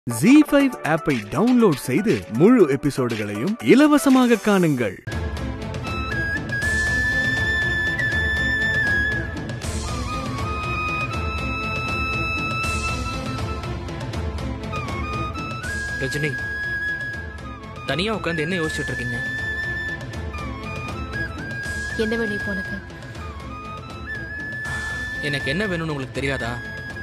G five ஆப்பை download செய்து முழு எபிசோடுகளையும் இலவசமாக காணுங்கள் ரஜினி தனியா உட்காந்து என்ன யோசிச்சுட்டு இருக்கீங்க என்ன வேணும் இப்போ உனக்கு எனக்கு என்ன வேணும்னு உங்களுக்கு தெரியாதா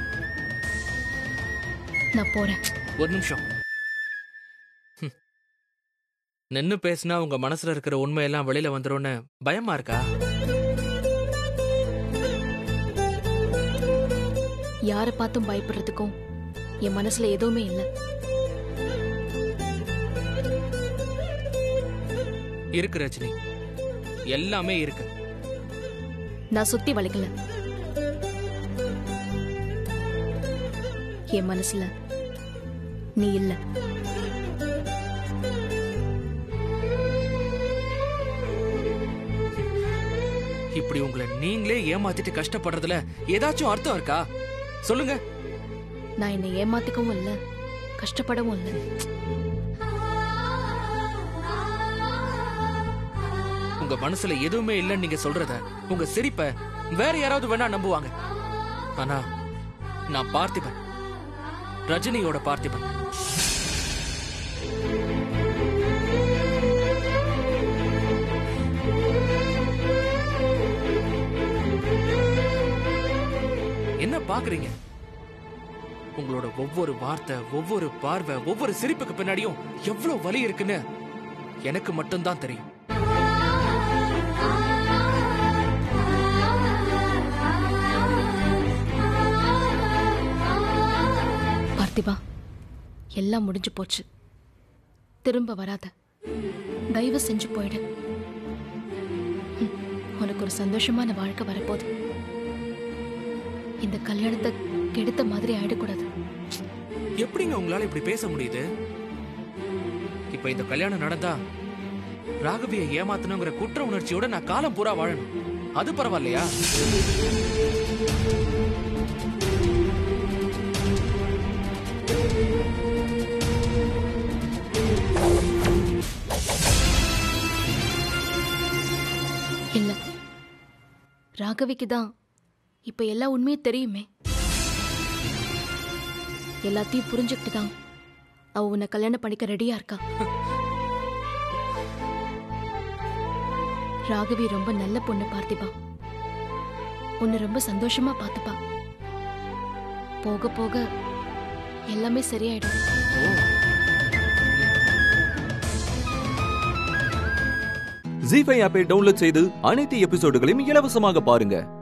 நான் போறேன் ஒரு நிமிஷம் ஹம். நின்னு பேசினா உங்க மனசுல இருக்கிற உண்மையெல்லாம் வெளியில வந்துரும்னு பயமா இருக்கா யாரை பார்த்தும் பயப்படுறதுக்கும் என் மனசுல எதுவுமே இல்ல இருக்கு ரஜினி எல்லாமே இருக்கு நான் சுத்தி வளைக்கல என் மனசுல நீ இல்ல இப்படி உங்களை நீங்களே ஏமாத்திட்டு கஷ்டப்படுறதுல ஏதாச்சும் அர்த்தம் இருக்கா சொல்லுங்க நான் என்னை ஏமாத்திக்கவும் இல்ல கஷ்டப்படவும் இல்ல உங்க மனசுல எதுவுமே இல்லைன்னு நீங்க சொல்றத உங்க சிரிப்ப வேற யாராவது வேணா நம்புவாங்க ஆனா நான் பார்த்திபன் ரஜினியோட பார்த்திபன் என்ன பாக்குறீங்க உங்களோட ஒவ்வொரு வார்த்தை ஒவ்வொரு பார்வை ஒவ்வொரு சிரிப்புக்கு பின்னாடியும் எவ்வளவு வலி இருக்குன்னு எனக்கு மட்டும்தான் தெரியும் பார்த்திபா எல்லாம் முடிஞ்சு போச்சு திரும்ப வராத தயவு செஞ்சு போயிடு ம், உனக்கு ஒரு சந்தோஷமான வாழ்க்கை வரப்போகுது இந்த கல்யாணத்தை கெடுத்த மாதிரி ஆயிடக்கூடாது எப்படிங்க உங்களால இப்படி பேச முடியுது இப்ப இந்த கல்யாணம் நடந்தா ராகவியை ஏமாத்தணுங்கிற குற்ற உணர்ச்சியோட நான் காலம் பூரா வாழணும் அது பரவாயில்லையா இல்ல ராகவிக்கு தான் இப்ப எல்லா உண்மையும் தெரியுமே எல்லாத்தையும் புரிஞ்சுக்கிட்டு தான் அவ உன்னை கல்யாணம் பண்ணிக்க ரெடியா இருக்கா ராகவி ரொம்ப நல்ல பொண்ணு பார்த்திபா உன்னை ரொம்ப சந்தோஷமா பார்த்துப்பா போக போக எல்லாமே சரியாயிடும் ஜி ஃபைவ் ஆப்பை டவுன்லோட் செய்து அனைத்து எபிசோடுகளையும் இலவசமாக பாருங்க